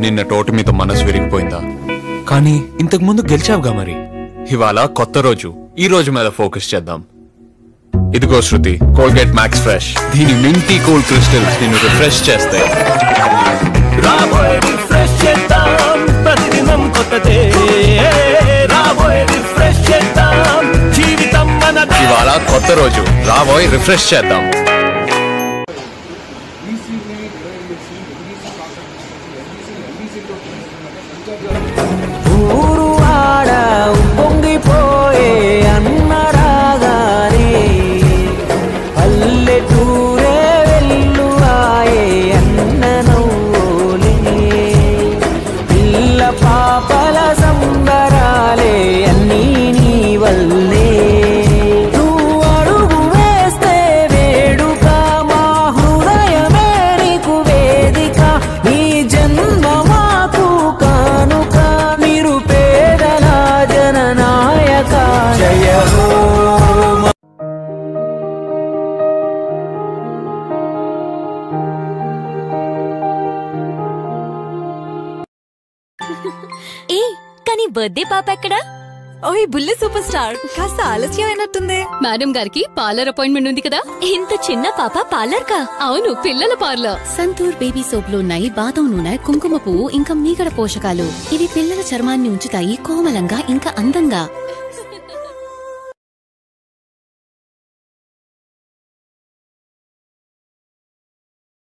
నిన్న టోటమితో మనసు విరిగిపోయిందా కానీ ఇంతకు ముందు గెలిచావుగా మరి ఇవాళ కొత్త రోజు ఈ రోజు మీద ఫోకస్ చేద్దాం ఇదిగో శృతి కోల్గేట్ మ్యాక్స్ ఫ్రెష్ దీని మింటీ కూల్ క్రిస్టల్స్ నిన్ను రిఫ్రెష్ చేస్తాయి రాబోయే రిఫ్రెష్ చేద్దాం ప్రతిదినం కొత్తదే రాబోయే రిఫ్రెష్ చేద్దాం జీవితం మనదే ఇవాళ కొత్త రోజు రాబోయ్ రిఫ్రెష్ చేద్దాం ఊరు ఆడ పొంగిపోయే అన్న రాగానే పల్లెటూరే వెల్లువాయే అన్న నవ్వులే పిల్ల పాపల సంబరాలే అన్నీ నీ వల్లే నువ్వు అడుగు వేస్తే వేడుక మా హృదయమే నీకు వేదిక నీ జన్మ మాకు కానుక మీరు పేదల జననాయక జయ హో ఏ కానీ బర్త్డే పాప ఎక్కడా ఓయ్ బుల్లి సూపర్ స్టార్ కాస్త ఆలస్యం అయినట్టుంది మేడం గారికి పార్లర్ అపాయింట్మెంట్ ఉంది కదా ఇంత చిన్న పాప పార్లర్ కా అవును పిల్లల పార్లర్ సంతూర్ బేబీ సోప్ లో ఉన్నాయి బాదం నూనె కుంకుమ పువ్వు ఇంకా మీగడ పోషకాలు ఇవి పిల్లల చర్మాన్ని ఉంచుతాయి కోమలంగా ఇంకా అందంగా